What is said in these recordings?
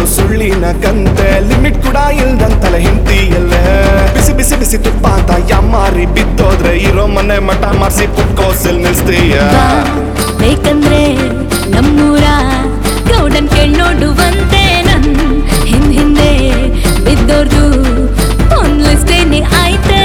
ಸುಳ್ಳಿನ ಕಂತೆ ಲಿಮಿಟ್ ಕೂಡ ಇಲ್ದಂತಲ ಹಿಂತಿಯಲ್ಲೇ ಬಿಸಿ ಬಿಸಿ ಬಿಸಿ ತುಪ್ಪ ಅಂತ ಯಮ್ಮಾರಿ ಬಿದ್ದೋದ್ರೆ ಇರೋ ಮನೆ ಮಠ ಮಾರ್ಸಿ ಕುಟ್ಕೋಸಲ್ ನಿಲ್ಸ್ತೀಯ ಬಾ, ಬೇಕಂದ್ರೆ ನಮ್ಮೂರ ಗೌಡನ್ ಕೇಳ್ ನೋಡುವಂತೆ ನನ್ ಹಿಂದ್ ಹಿಂದೆ ಬಿದ್ದೋರ್ದು ಒಂದ್ ಲಿಸ್ಟೇನೆ ಆಯ್ತೆ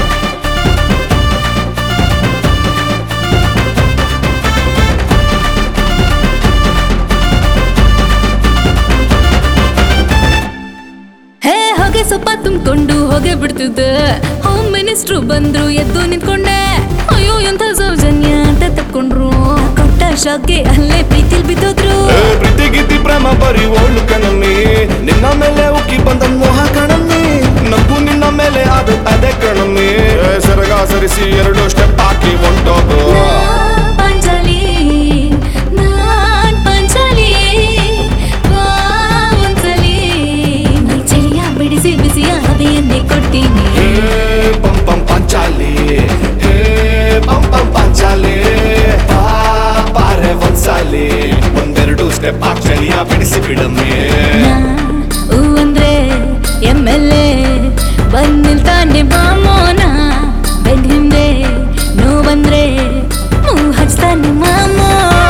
ಹೇ ಹೊಗೆ ಸೊಪ್ಪ ತುಂಬಿಕೊಂಡು ಹೋಗೆ ಬಿಡ್ತಿದ್ದೆ ಹೋಮ್ ಮಿನಿಸ್ಟ್ರು ಬಂದ್ರು ಎದ್ದು ನಿಂತ್ಕೊಂಡೆ ಅಯ್ಯೋ ಎಂಥ ಸೌಜನ್ಯ ಅಂತ ತಕ್ಕೊಂಡ್ರು ಕೊಟ್ಟ ಶಾಕ್ಗೆ ಅಲ್ಲೇ ಪ್ರೀತಿಲ್ ಬಿದ್ದೋದ್ರು ಏ, ಪ್ರೀತಿ ಗೀತಿ ಪ್ರೇಮ ಬರಿ ಓಳು ಕಣಮ್ಮಿ ನಿನ್ನ ಮೇಲೆ ಉಕ್ಕಿ ಬಂದ ಮೋಹ ಕಣಮ್ಮಿ ನಗು ನಿನ್ನ ಮೇಲೆ ಅದು ಅದೇ ಕಣಮ್ಮಿ ಏ, ಸರಗ ಸರಿಸಿ ಎರಡು ಸ್ಟೆಪ್ ಹಾಕಿ ಹೊಂಟೋಗು ನಾನ್ ಪಾಂಚಾಲಿ ನಾನ್ ಪಾಂಚಾಲಿ ಬಾ ಒಂದ್ಸಲಿ ಮೈ ಚಳಿಯ ಬಿಡಿಸಿ ಬಿಸಿಯ ಹವೆಯನ್ನೇ ಕೊಡ್ತೀನಿ ಹೇ ಪಂ ಪಂ ಪಾಂಚಾಲಿ ಹೇ ಪಂ ಪಂ ಪಾಂಚಾಲಿ ಬಾ ಬಾರೆ ಒಂದ್ಸಾಲಿ ಒಂದೆರಡು ಸ್ಟೆಪ್ ಹಾಕಿ ಚಳಿಯ ಬಿಡಿಸಿ ಬಿಡಮ್ಮಿ ನಾ ಹೂ ಅಂದ್ರೆ ಎಮ್ ಎಲ್ ಎ ಬಂದ್ ನಿಲ್ತಾನೆ ಬಾಮೋನ ಬೆಡ್ ಹಿಂದೆ ನೋವಂದ್ರೆ ಮೂ ಹಚ್ತಾನೆ ಮಾಮೋ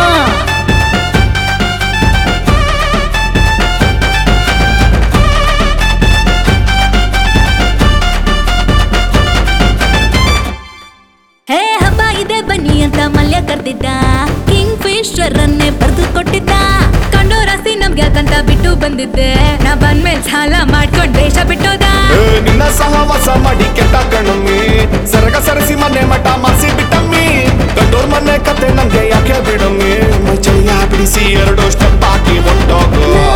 ಹೇ ಹಬ್ಬ ಇದೆ ಬನ್ನಿ ಅಂತ ಮಲ್ಯ ಕರ್ದಿದ್ದ ಕಿಂಗ್ ಫಿಶರ್ ಅನ್ನೇ ಬರ್ದು ಕೊಟ್ಟಿದ್ದ ಕಂಡೋ ರಾಸಿ ನಮ್ಗೆ ಯಾಕಂತ ಬಿಟ್ಟು ಬಂದಿದ್ದೆ ನಾ ಬಂದ್ಮೇಲೆ ಸಾಲ ಮಾಡ್ಕೊಂಡ್ ದೇಶ ಬಿಟ್ಟೋದ ಏ, ನಿನ್ನ ಸಹವಾಸ ಮಾಡಿ ಕೆಟ್ಟ ಕಣಮ್ಮಿ ಸರಗ ಸರಿಸಿ ಮನೆ ಮಠ ಮಾಸಿ ಬಿಟ್ಟಮ್ಮಿ ಕಂಡೋರ್ ಮನೆ ಕತೆ ನಂಗೆ ಯಾಕೆ ಬಿಡಮ್ಮಿ ಮೈ ಚಳಿಯ ಬಿಡಿಸಿ ಎರಡು ಸ್ಟೆಪ್ ಹಾಕಿ ಹೊಂಟೋಗು ನಾ